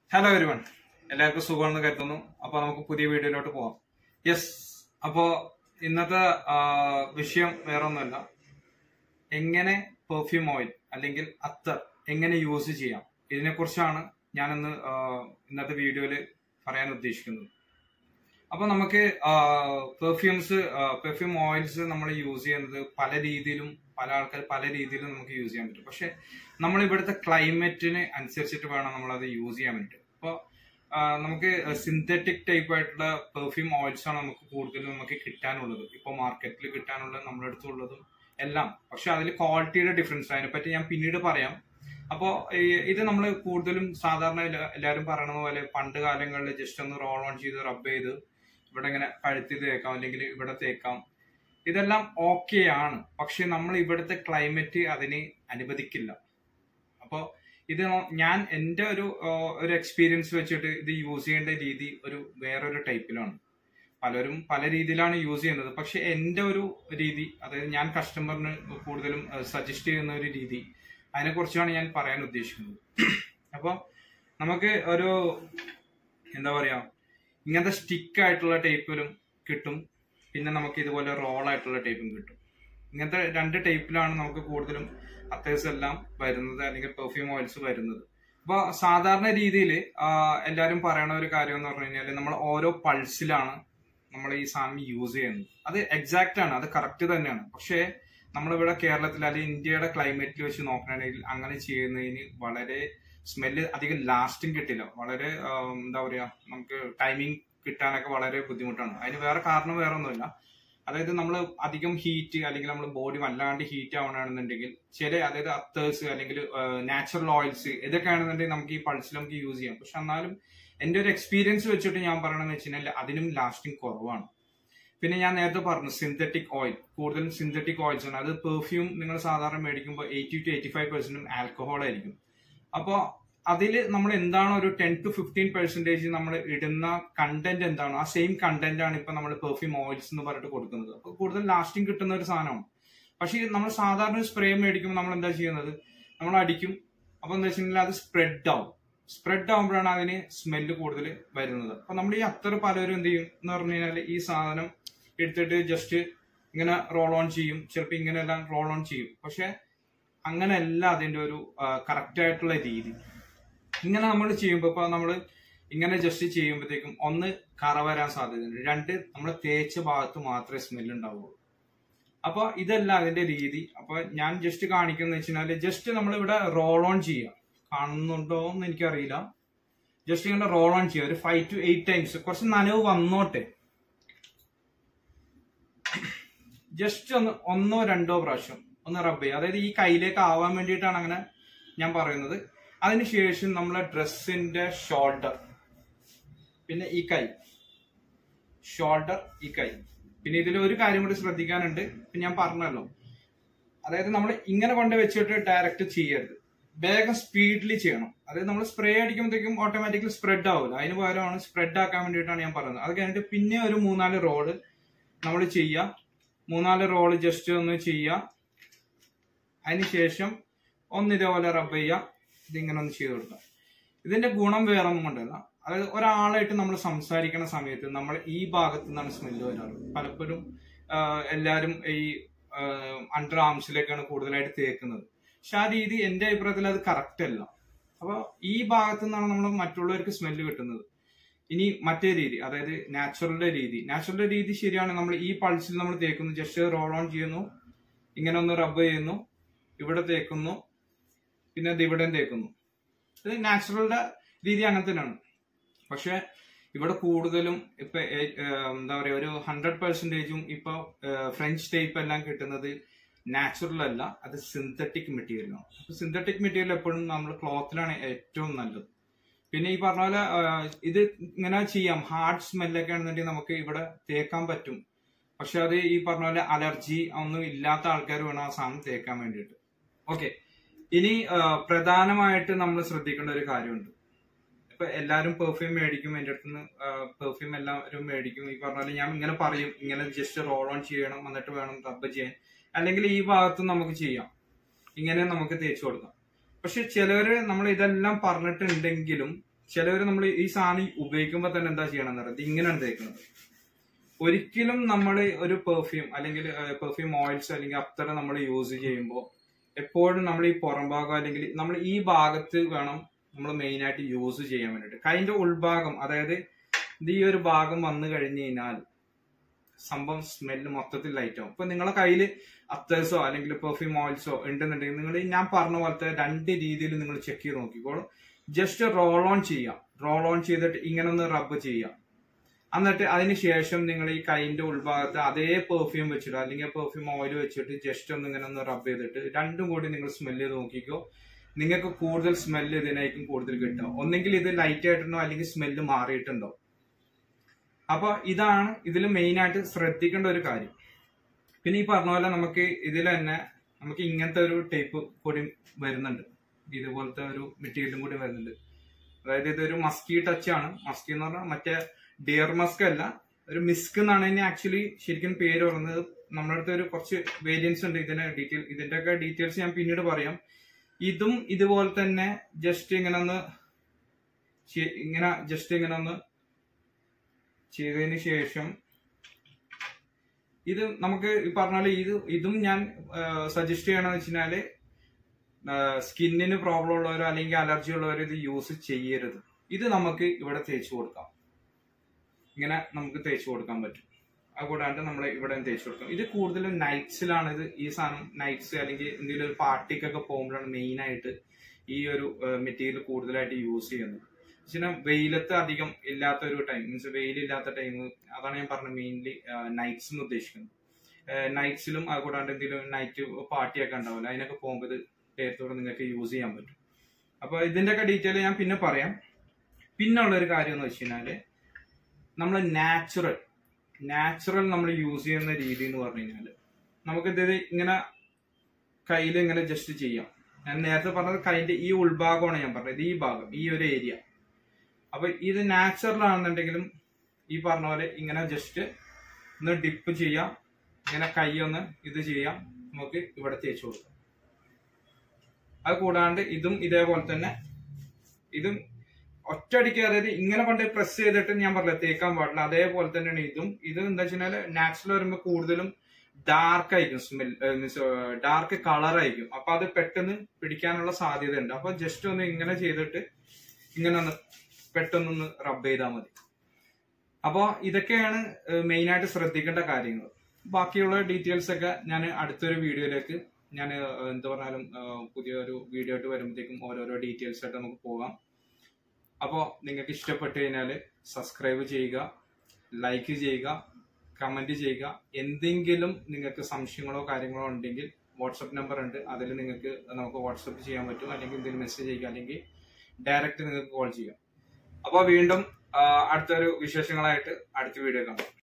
hello everyone എല്ലാവർക്കും സുഖമാണെന്ന് കരുതുന്നു അപ്പൊ നമുക്ക് പുതിയ വീഡിയോയിലോട്ട് പോവാം യെസ് അപ്പോ ഇന്നത്തെ ആ, വിഷയം വേറൊന്നുമല്ല എങ്ങനെ പെർഫ്യൂം ഓയിൽ അല്ലെങ്കിൽ അത്തർ എങ്ങനെ യൂസ് ചെയ്യാം ഇതിനെക്കുറിച്ചാണ് ഞാനിന്ന് ആ, ഇന്നത്തെ വീഡിയോയിൽ പറയാൻ ഉദ്ദേശിക്കുന്നത് അപ്പൊ നമുക്ക് പെർഫ്യൂംസ് പെർഫ്യൂം ഓയിൽസ് നമ്മൾ യൂസ് ചെയ്യുന്നത് പല രീതിയിലും പല ആൾക്കാർ പല രീതിയിലും നമുക്ക് യൂസ് ചെയ്യാൻ പറ്റും പക്ഷെ നമ്മൾ ഇവിടുത്തെ ക്ലൈമറ്റിന് അനുസരിച്ചിട്ട് വേണം നമ്മൾ അത് യൂസ് ചെയ്യാൻ വേണ്ടിയിട്ട് അപ്പോൾ നമുക്ക് സിന്തറ്റിക് ടൈപ്പ് ആയിട്ടുള്ള പെർഫ്യൂം ഓയിൽസ് ആണ് നമുക്ക് കൂടുതലും നമുക്ക് കിട്ടാനുള്ളത് ഇപ്പോൾ മാർക്കറ്റിൽ കിട്ടാനുള്ളത് നമ്മുടെ അടുത്തുള്ളതും എല്ലാം പക്ഷെ അതിൽ ക്വാളിറ്റിയുടെ ഡിഫറൻസ് അതിനെപ്പറ്റി ഞാൻ പിന്നീട് പറയാം അപ്പോൾ ഇത് നമ്മൾ കൂടുതലും സാധാരണ എല്ലാ- എല്ലാവരും പറയണ പോലെ പണ്ട് കാലങ്ങളിൽ ജസ്റ്റ് ഒന്ന് റോൾ ഓൺ ചെയ്ത് റബ്ബ് ചെയ്ത് ഇവിടെ ഇങ്ങനെ കഴുത്തി തേക്കാം അല്ലെങ്കിൽ ഇവിടെ തേക്കാം ഇതെല്ലാം ഓക്കെ ആണ് പക്ഷെ നമ്മൾ ഇവിടുത്തെ ക്ലൈമറ്റ് അതിന് അനുവദിക്കില്ല അപ്പോൾ ഇത് ഞാൻ എൻ്റെ ഒരു ആ, ഒരു എക്സ്പീരിയൻസ് വെച്ചിട്ട് ഇത് യൂസ് ചെയ്യേണ്ട രീതി ഒരു വേറൊരു ടൈപ്പിലാണ് പലരും പല രീതിയിലാണ് യൂസ് ചെയ്യുന്നത് പക്ഷെ എൻ്റെ ഒരു രീതി അതായത് ഞാൻ കസ്റ്റമറിന് കൂടുതലും സജസ്റ്റ് ചെയ്യുന്ന ഒരു രീതി അതിനെക്കുറിച്ചാണ് ഞാൻ പറയാൻ ഉദ്ദേശിക്കുന്നത് അപ്പോൾ നമുക്ക് ഒരു എന്താ പറയാ ഇങ്ങനത്തെ സ്റ്റിക്ക് ആയിട്ടുള്ള ടൈപ്പിലും കിട്ടും പിന്നെ നമുക്ക് ഇതുപോലെ റോൾ ആയിട്ടുള്ള ടൈപ്പും കിട്ടും ഇങ്ങനത്തെ രണ്ട് ടൈപ്പിലാണ് നമുക്ക് കൂടുതലും അത്തേഴ്സ് എല്ലാം വരുന്നത് അല്ലെങ്കിൽ പെർഫ്യൂം ഓയിൽസ് വരുന്നത് അപ്പോൾ സാധാരണ രീതിയിൽ എല്ലാവരും പറയണ ഒരു കാര്യം എന്ന് പറഞ്ഞു കഴിഞ്ഞാൽ നമ്മൾ ഓരോ പൾസിലാണ് നമ്മൾ ഈ സാധനം യൂസ് ചെയ്യുന്നത് അത് എക്സാക്റ്റ് ആണ് അത് കറക്റ്റ് തന്നെയാണ് പക്ഷേ നമ്മളിവിടെ കേരളത്തിൽ അല്ലെങ്കിൽ ഇന്ത്യയുടെ ക്ലൈമറ്റിൽ വെച്ച് നോക്കുകയാണെങ്കിൽ അങ്ങനെ ചെയ്യുന്നതിന് വളരെ സ്മെല്ല് അധികം ലാസ്റ്റിംഗ് കിട്ടില്ല വളരെ ആ, എന്താ പറയാ നമുക്ക് ടൈമിംഗ് കിട്ടാനൊക്കെ വളരെ ബുദ്ധിമുട്ടാണ് അതിന് വേറെ കാരണം വേറെ ഒന്നുമില്ല അതായത് നമ്മൾ അധികം ഹീറ്റ് അല്ലെങ്കിൽ നമ്മൾ ബോഡി വല്ലാണ്ട് ഹീറ്റ് ആവണമെന്നുണ്ടെങ്കിൽ ചില അതായത് അത്തേഴ്സ് അല്ലെങ്കിൽ നാച്ചുറൽ ഓയിൽസ് ഇതൊക്കെ ആണെന്നുണ്ടെങ്കിൽ നമുക്ക് ഈ പൾസിൽ നമുക്ക് യൂസ് ചെയ്യാം പക്ഷെ എന്നാലും എന്റെ ഒരു എക്സ്പീരിയൻസ് വെച്ചിട്ട് ഞാൻ പറയണമെന്ന് വെച്ച് കഴിഞ്ഞാൽ അതിനും ലാസ്റ്റിംഗ് കുറവാണ് പിന്നെ ഞാൻ നേരത്തെ പറഞ്ഞു സിന്തറ്റിക് ഓയിൽ കൂടുതലും സിന്തറ്റിക് ഓയിൽസ് ആണ് അത് പെർഫ്യൂം നിങ്ങൾ സാധാരണ മേടിക്കുമ്പോൾ എയ്റ്റി ടു എയ്റ്റി ഫൈവ് പെർസെന്റും ആൽക്കഹോൾ ആയിരിക്കും അപ്പോൾ അതിൽ നമ്മൾ എന്താണ് ഒരു ടെൻ ടു ഫിഫ്റ്റീൻ പെർസെന്റേജ് നമ്മൾ ഇടുന്ന കണ്ടന്റ് എന്താണോ ആ സെയിം കണ്ടന്റ് ആണ് ഇപ്പൊ നമ്മൾ പെർഫ്യൂം ഓയിൽസ് എന്ന് പറഞ്ഞിട്ട് കൊടുക്കുന്നത് അപ്പോൾ കൂടുതൽ ലാസ്റ്റിംഗ് കിട്ടുന്ന ഒരു സാധനമാണ് പക്ഷേ നമ്മൾ സാധാരണ സ്പ്രേ മേടിക്കുമ്പോൾ നമ്മൾ എന്താ ചെയ്യുന്നത് നമ്മൾ അടിക്കും അപ്പൊ എന്താ വെച്ചിട്ടുണ്ടെങ്കിൽ അത് സ്പ്രെഡ് ആവും സ്പ്രെഡ് ആവുമ്പോഴാണ് അതിന് സ്മെല്ല് കൂടുതൽ വരുന്നത് അപ്പൊ നമ്മൾ ഈ അത്ര പലരും എന്ത് ചെയ്യും എന്ന് പറഞ്ഞു കഴിഞ്ഞാൽ ഈ സാധനം എടുത്തിട്ട് ജസ്റ്റ് ഇങ്ങനെ റോൾ ഓൺ ചെയ്യും ചിലപ്പോൾ ഇങ്ങനെ എല്ലാം റോൾ ഓൺ ചെയ്യും പക്ഷെ അങ്ങനെയല്ല അതിന്റെ ഒരു കറക്റ്റ് ആയിട്ടുള്ള രീതി ഇങ്ങനെ നമ്മൾ ചെയ്യുമ്പോൾ ഇപ്പൊ നമ്മൾ ഇങ്ങനെ ജസ്റ്റ് ചെയ്യുമ്പോഴത്തേക്കും ഒന്ന് കറ വരാൻ സാധ്യതയുണ്ട് രണ്ട് നമ്മൾ തേച്ച ഭാഗത്ത് മാത്രമേ സ്മെല്ല് ഉണ്ടാവുള്ളൂ അപ്പൊ ഇതല്ല അതിന്റെ രീതി അപ്പൊ ഞാൻ ജസ്റ്റ് കാണിക്കുന്ന വെച്ചാൽ ജസ്റ്റ് നമ്മൾ ഇവിടെ റോൾ ഓൺ ചെയ്യുക കാണുന്നുണ്ടോ എന്ന് എനിക്കറിയില്ല ജസ്റ്റ് ഇങ്ങനെ റോൾ ഓൺ ചെയ്യുക ഒരു ഫൈവ് ടു എയ്റ്റ് ടൈംസ് കുറച്ച് നനവ് വന്നോട്ടെ ജസ്റ്റ് ഒന്ന് ഒന്നോ രണ്ടോ പ്രാവശ്യം ഒന്ന് റബ്ബ് ചെയ്യുക അതായത് ഈ കയ്യിലേക്ക് ആവാൻ വേണ്ടിയിട്ടാണ് അങ്ങനെ ഞാൻ പറയുന്നത് അതിനുശേഷം നമ്മളെ ഡ്രസ്സിന്റെ ഷോൾഡർ പിന്നെ ഈ കൈ ഷോൾഡർ ഈ കൈ പിന്നെ ഇതിൽ ഒരു കാര്യം കൂടി ശ്രദ്ധിക്കാനുണ്ട് ഇപ്പൊ ഞാൻ പറഞ്ഞല്ലോ അതായത് നമ്മൾ ഇങ്ങനെ കൊണ്ട് വെച്ചിട്ട് ഡയറക്റ്റ് ചെയ്യരുത് വേഗം സ്പീഡിൽ ചെയ്യണം അതായത് നമ്മൾ സ്പ്രേ അടിക്കുമ്പോഴത്തേക്കും ഓട്ടോമാറ്റിക്കലി സ്പ്രെഡ് ആവില്ല അതിന് പകരമാണ് സ്പ്രെഡ് ആക്കാൻ വേണ്ടിയിട്ടാണ് ഞാൻ പറയുന്നത് അത് കഴിഞ്ഞിട്ട് പിന്നെ ഒരു മൂന്നാല് റോള് നമ്മൾ ചെയ്യുക മൂന്നാല് റോള് ജസ്റ്റ് ഒന്ന് ചെയ്യുക അതിനുശേഷം ഒന്ന് ഇതേപോലെ റബ്ബ് ചെയ്യുക ഇതിങ്ങനെ ഒന്ന് ചെയ്ത് കൊടുക്കുക ഇതിന്റെ ഗുണം വേറെ ഒന്നും കൊണ്ടല്ല അതായത് ഒരാളായിട്ട് നമ്മൾ സംസാരിക്കുന്ന സമയത്ത് നമ്മൾ ഈ ഭാഗത്ത് നിന്നാണ് സ്മെല്ല് വരാറ് പലപ്പോഴും ആഹ്, എല്ലാവരും ഈ അണ്ടർ ആംസിലേക്കാണ് കൂടുതലായിട്ട് തേക്കുന്നത് പക്ഷെ ആ രീതി എന്റെ അഭിപ്രായത്തിൽ അത് കറക്റ്റ് അല്ല അപ്പൊ ഈ ഭാഗത്തു നിന്നാണ് നമ്മൾ മറ്റുള്ളവർക്ക് സ്മെല്ല് കിട്ടുന്നത് ഇനി മറ്റേ രീതി അതായത് നാച്ചുറലിന്റെ രീതി നാച്ചുറലിന്റെ രീതി ശരിയാണ് നമ്മൾ ഈ പൾസിൽ നമ്മൾ തേക്കുന്നു ജസ്റ്റ് റോൾ ഓൺ ചെയ്യുന്നു ഇങ്ങനെ ഒന്ന് റബ്ബ് ചെയ്യുന്നു ഇവിടെ തേക്കുന്നു പിന്നെ ഇത് ഇവിടെയും തേക്കുന്നു ഇത് നാച്ചുറലിന്റെ രീതി അങ്ങനെ തന്നെയാണ് പക്ഷെ ഇവിടെ കൂടുതലും ഇപ്പൊ ഏ- ഏഹ് എന്താ പറയാ ഒരു ഹൺഡ്രഡ് പെർസെന്റേജും ഇപ്പൊ ഫ്രഞ്ച് ടൈപ്പ് എല്ലാം കിട്ടുന്നത് നാച്ചുറൽ അല്ല അത് സിന്തറ്റിക് മെറ്റീരിയൽ ആണ് അപ്പൊ സിന്തറ്റിക് മെറ്റീരിയൽ എപ്പോഴും നമ്മൾ ക്ലോത്തിലാണ് ഏറ്റവും നല്ലത് പിന്നെ ഈ പറഞ്ഞ പോലെ ആ, ഇത് ഇങ്ങനെ ചെയ്യാം ഹാർഡ് സ്മെല്ലൊക്കെ ആണെന്നുണ്ടെങ്കിൽ നമുക്ക് ഇവിടെ തേക്കാൻ പറ്റും പക്ഷെ അത് ഈ പറഞ്ഞ പോലെ അലർജി ഒന്നും ഇല്ലാത്ത ആൾക്കാർ വേണം ആ സാധനം തേക്കാൻ വേണ്ടിയിട്ട് ഓക്കെ ഇനി ആ, പ്രധാനമായിട്ട് നമ്മൾ ശ്രദ്ധിക്കേണ്ട ഒരു കാര്യമുണ്ട് ഇപ്പൊ എല്ലാരും പെർഫ്യൂം മേടിക്കും എന്റെ അടുത്ത് നിന്ന് പെർഫ്യൂം എല്ലാവരും മേടിക്കും ഈ പറഞ്ഞ പോലെ ഞാൻ ഇങ്ങനെ പറയും ഇങ്ങനെ ജസ്റ്റ് റോൾ ഓൺ ചെയ്യണം എന്നിട്ട് വേണം റബ്ബ് ചെയ്യാൻ അല്ലെങ്കിൽ ഈ ഭാഗത്തും നമുക്ക് ചെയ്യാം ഇങ്ങനെ നമുക്ക് തേച്ചു കൊടുക്കാം പക്ഷെ ചിലവര് നമ്മൾ ഇതെല്ലാം പറഞ്ഞിട്ടുണ്ടെങ്കിലും ചിലവർ നമ്മൾ ഈ സാധനം ഉപയോഗിക്കുമ്പോൾ തന്നെ എന്താ ചെയ്യണം എന്ന് പറയുന്നത് ഇങ്ങനെയാണ് തേക്കുന്നത് ഒരിക്കലും നമ്മൾ ഒരു പെർഫ്യൂം അല്ലെങ്കിൽ പെർഫ്യൂം ഓയിൽസ് അല്ലെങ്കിൽ അത്തരം നമ്മൾ യൂസ് ചെയ്യുമ്പോൾ എപ്പോഴും നമ്മൾ ഈ പുറം ഭാഗം അല്ലെങ്കിൽ നമ്മൾ ഈ ഭാഗത്ത് വേണം നമ്മൾ മെയിൻ ആയിട്ട് യൂസ് ചെയ്യാൻ വേണ്ടിയിട്ട് കൈന്റെ ഉൾഭാഗം അതായത് ഇത് ഈ ഒരു ഭാഗം വന്നു കഴിഞ്ഞു കഴിഞ്ഞാൽ സംഭവം സ്മെല്ല് മൊത്തത്തിൽ ലൈറ്റ് ആവും ഇപ്പൊ നിങ്ങളെ കയ്യിൽ അത്തേഴ്സോ അല്ലെങ്കിൽ പെർഫ്യൂം ഓയിൽസോ ഉണ്ടെന്നുണ്ടെങ്കിൽ നിങ്ങൾ ഞാൻ പറഞ്ഞ പോലത്തെ രണ്ട് രീതിയിൽ നിങ്ങൾ ചെക്ക് ചെയ്ത് നോക്കിക്കോളൂ ജസ്റ്റ് റോൾ ഓൺ ചെയ്യാം റോൾ ഓൺ ചെയ്തിട്ട് ഇങ്ങനെ ഒന്ന് റബ്ബ് ചെയ്യാം എന്നിട്ട് അതിന് ശേഷം നിങ്ങൾ ഈ കൈന്റെ ഉൾഭാഗത്ത് അതേ പെർഫ്യൂം വെച്ചിട്ട് അല്ലെങ്കിൽ പെർഫ്യൂം ഓയിൽ വെച്ചിട്ട് ജസ്റ്റ് ഒന്ന് ഇങ്ങനെ ഒന്ന് റബ്ബ് ചെയ്തിട്ട് രണ്ടും കൂടി നിങ്ങൾ സ്മെല്ല് ചെയ്ത് നോക്കിക്കോ നിങ്ങൾക്ക് കൂടുതൽ സ്മെല്ല് ഇതിനായിരിക്കും കൂടുതൽ കിട്ടുക ഒന്നെങ്കിൽ ഇത് ലൈറ്റ് ആയിട്ടുണ്ടോ അല്ലെങ്കിൽ സ്മെല്ല് മാറിയിട്ടുണ്ടോ അപ്പൊ ഇതാണ് ഇതിൽ മെയിൻ ആയിട്ട് ശ്രദ്ധിക്കേണ്ട ഒരു കാര്യം പിന്നെ ഈ പറഞ്ഞ പോലെ നമുക്ക് ഇതിൽ തന്നെ നമുക്ക് ഇങ്ങനത്തെ ഒരു ടൈപ്പ് കൂടി വരുന്നുണ്ട് ഇതുപോലത്തെ ഒരു മെറ്റീരിയലും കൂടി വരുന്നുണ്ട് അതായത് ഇതൊരു മസ്കി ടച്ച് ആണ് മസ്കി എന്ന് പറഞ്ഞാൽ മറ്റേ ഡിയർ മസ്ക് അല്ല ഒരു മിസ്ക് എന്നാണ് ഇതിന് ആക്ച്വലി ശരിക്കും പേര് പറയുന്നത് നമ്മുടെ അടുത്ത് ഒരു കുറച്ച് വേരിയൻസ് ഉണ്ട് ഇതിന്റെ ഡീറ്റെയിൽ ഇതിന്റെ ഒക്കെ ഡീറ്റെയിൽസ് ഞാൻ പിന്നീട് പറയാം ഇതും ഇതുപോലെ തന്നെ ജസ്റ്റ് ഇങ്ങനെ ഒന്ന് ചെ- ഇങ്ങനെ ജസ്റ്റ് ഇങ്ങനെ ഒന്ന് ചെയ്തതിന് ശേഷം ഇത് നമുക്ക് ഈ പറഞ്ഞാല് ഇത് ഇതും ഞാൻ സജസ്റ്റ് ചെയ്യണമെന്ന് വെച്ചാല് സ്കിന്നിന് പ്രോബ്ലം ഉള്ളവരോ അല്ലെങ്കിൽ അലർജി ഉള്ളവരോ ഇത് യൂസ് ചെയ്യരുത് ഇത് നമുക്ക് ഇവിടെ തേച്ച് കൊടുക്കാം ഇങ്ങനെ നമുക്ക് തേച്ച് കൊടുക്കാൻ പറ്റും അതുകൂടാണ്ട് നമ്മൾ ഇവിടെ തേച്ച് കൊടുക്കാം ഇത് കൂടുതലും നൈറ്റ്സിലാണ് ഇത് ഈ സാധനം നൈറ്റ്സ് അല്ലെങ്കിൽ എന്തെങ്കിലും ഒരു പാർട്ടിക്കൊക്കെ പോകുമ്പോഴാണ് മെയിൻ ആയിട്ട് ഈ ഒരു മെറ്റീരിയൽ കൂടുതലായിട്ട് യൂസ് ചെയ്യുന്നത് പക്ഷേ വെയിലത്ത് അധികം ഇല്ലാത്ത ഒരു ടൈം മീൻസ് വെയിലില്ലാത്ത ടൈം അതാണ് ഞാൻ പറഞ്ഞത് മെയിൻലി നൈറ്റ്സ് എന്ന് ഉദ്ദേശിക്കുന്നത് നൈറ്റ്സിലും അത് കൂടാണ്ട് എന്തെങ്കിലും നൈറ്റ് പാർട്ടിയൊക്കെ ഉണ്ടാവില്ല അതിനൊക്കെ പോകുമ്പോൾ ഇത് ടേത്തോടെ നിങ്ങൾക്ക് യൂസ് ചെയ്യാൻ പറ്റും അപ്പൊ ഇതിന്റെയൊക്കെ ഡീറ്റെയിൽ ഞാൻ പിന്നെ പറയാം പിന്നെ ഉള്ള ഒരു കാര്യം എന്ന് വെച്ച് കഴിഞ്ഞാല് നമ്മൾ നാച്ചുറൽ നാച്ചുറൽ നമ്മൾ യൂസ് ചെയ്യുന്ന രീതി എന്ന് പറഞ്ഞു കഴിഞ്ഞാല് നമുക്കിത് ഇങ്ങനെ കയ്യിൽ ഇങ്ങനെ ജസ്റ്റ് ചെയ്യാം ഞാൻ നേരത്തെ പറഞ്ഞത് കൈന്റെ ഈ ഉൾഭാഗമാണ് ഞാൻ പറഞ്ഞത് ഈ ഭാഗം ഈ ഒരു ഏരിയ അപ്പൊ ഇത് നാച്ചുറൽ ആണെന്നുണ്ടെങ്കിലും ഈ പറഞ്ഞ പോലെ ഇങ്ങനെ ജസ്റ്റ് ഒന്ന് ഡിപ്പ് ചെയ്യാം ഇങ്ങനെ കൈ ഒന്ന് ഇത് ചെയ്യാം നമുക്ക് ഇവിടെ തേച്ച് കൊടുക്കാം അത് കൂടാണ്ട് ഇതും ഇതേപോലെ തന്നെ ഇതും ഒറ്റയടിക്ക് അതായത് ഇങ്ങനെ കൊണ്ട് പ്രസ് ചെയ്തിട്ട് ഞാൻ പറഞ്ഞില്ല തേക്കാൻ പാടില്ല അതേപോലെ തന്നെയാണ് ഇതും ഇത് എന്താ വെച്ചാൽ നാച്ചുറൽ വരുമ്പോൾ കൂടുതലും ഡാർക്ക് ആയിരിക്കും സ്മെൽ മീൻസ് ഡാർക്ക് കളർ ആയിരിക്കും അപ്പൊ അത് പെട്ടെന്ന് പിടിക്കാനുള്ള സാധ്യത ഉണ്ട് അപ്പൊ ജസ്റ്റ് ഒന്ന് ഇങ്ങനെ ചെയ്തിട്ട് ഇങ്ങനെ ഒന്ന് പെട്ടെന്നൊന്ന് റബ്ബ് ചെയ്താൽ മതി അപ്പോൾ ഇതൊക്കെയാണ് മെയിൻ ആയിട്ട് ശ്രദ്ധിക്കേണ്ട കാര്യങ്ങൾ ബാക്കിയുള്ള ഡീറ്റെയിൽസ് ഒക്കെ ഞാൻ അടുത്തൊരു വീഡിയോയിലേക്ക് ഞാൻ എന്താ പറഞ്ഞാലും പുതിയൊരു വീഡിയോ ആയിട്ട് വരുമ്പോഴത്തേക്കും ഓരോരോ ഡീറ്റെയിൽസ് ആയിട്ട് നമുക്ക് പോകാം അപ്പോൾ നിങ്ങൾക്ക് ഇഷ്ടപ്പെട്ട് കഴിഞ്ഞാൽ സബ്സ്ക്രൈബ് ചെയ്യുക ലൈക്ക് ചെയ്യുക കമന്റ് ചെയ്യുക എന്തെങ്കിലും നിങ്ങൾക്ക് സംശയങ്ങളോ കാര്യങ്ങളോ ഉണ്ടെങ്കിൽ വാട്സപ്പ് നമ്പർ ഉണ്ട് അതിൽ നിങ്ങൾക്ക് നമുക്ക് വാട്സപ്പ് ചെയ്യാൻ പറ്റും അല്ലെങ്കിൽ എന്തെങ്കിലും മെസ്സേജ് ചെയ്യുക അല്ലെങ്കിൽ ഡയറക്റ്റ് നിങ്ങൾക്ക് കോൾ ചെയ്യാം അപ്പോൾ വീണ്ടും അടുത്തൊരു വിശേഷങ്ങളായിട്ട് അടുത്ത വീഡിയോ കാണാം